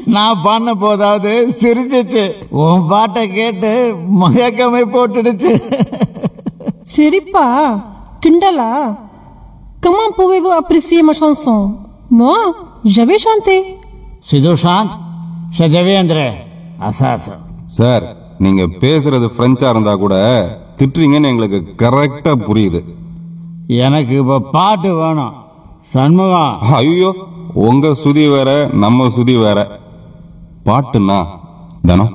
நான் பண்ண போதாவது சிரிச்சிச்சு உன் பாட்டை கேட்டு மயக்கமே போட்டுடுச்சு சிரிப்பா கிண்டலா Comment pouvez-vous apprécier ma chanson Moi, j'avais chanté. Sidhushanth Sajavendra அசாசம் சார் நீங்க பேசுறது பிரெஞ்சா இருந்தா கூட திட்டுறீங்கன்னு எங்களுக்கு கரெக்டா புரியுது எனக்கு இப்ப பாட்டு வேணும் சண்முகம் ஐயோ உங்க சுதி வேற நம்ம சுதி வேற பாட்டுன்னா தனம்